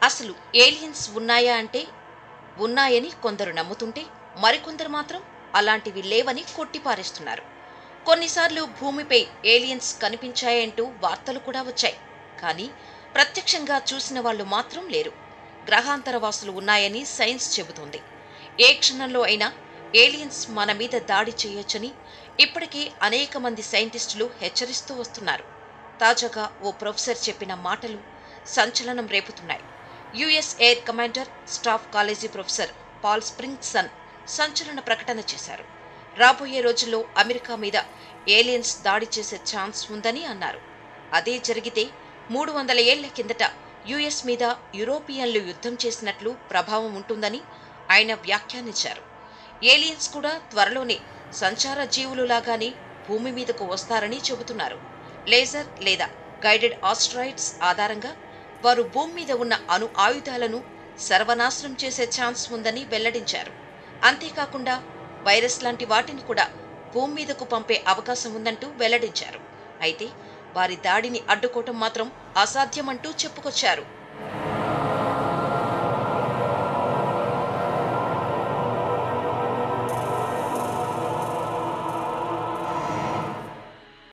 అసలు ఏలియన్స్ ఉన్నాయా అంటే ఉన్నాయని కొందరు నమ్ముతుంటే మరికొందరు మాత్రం అలాంటివి లేవని కొట్టిపారేస్తున్నారు కొన్నిసార్లు భూమిపై ఏలియన్స్ కనిపించాయంటూ వార్తలు కూడా వచ్చాయి కానీ ప్రత్యక్షంగా చూసిన వాళ్ళు మాత్రం లేరు గ్రహాంతరవాసులు ఉన్నాయని సైన్స్ చెబుతోంది ఏ క్షణంలో అయినా ఏలియన్స్ మన మీద దాడి చేయొచ్చని ఇప్పటికే అనేక మంది సైంటిస్టులు హెచ్చరిస్తూ వస్తున్నారు తాజాగా ఓ ప్రొఫెసర్ చెప్పిన మాటలు సంచలనం రేపుతున్నాయి US air commander staff college professor Paul Springson సంచలన ప్రకటన చేశారు రాబోయే రోజుల్లో అమెరికా మీద ఏలియన్స్ దాడి చేసే ఛాన్స్ ఉందని అన్నారు అదే జరిగితే మూడు వందల ఏళ్ల కిందట యుఎస్ మీద యూరోపియన్లు యుద్ధం చేసినట్లు ప్రభావం ఉంటుందని ఆయన వ్యాఖ్యానించారు ఏలియన్స్ కూడా త్వరలోనే సంచార జీవులులాగానే భూమి మీదకు వస్తారని చెబుతున్నారు లేజర్ లేదా గైడెడ్ ఆస్ట్రాయిడ్స్ ఆధారంగా వారు భూమి మీద ఉన్న అణు ఆయుధాలను సర్వనాశనం చేసే ఛాన్స్ ఉందని వెల్లడించారు అంతేకాకుండా వైరస్ లాంటి వాటిని కూడా భూమి మీదకు పంపే అవకాశం ఉందంటూ వెల్లడించారు అయితే వారి దాడిని అడ్డుకోవటం మాత్రం అసాధ్యమంటూ చెప్పుకొచ్చారు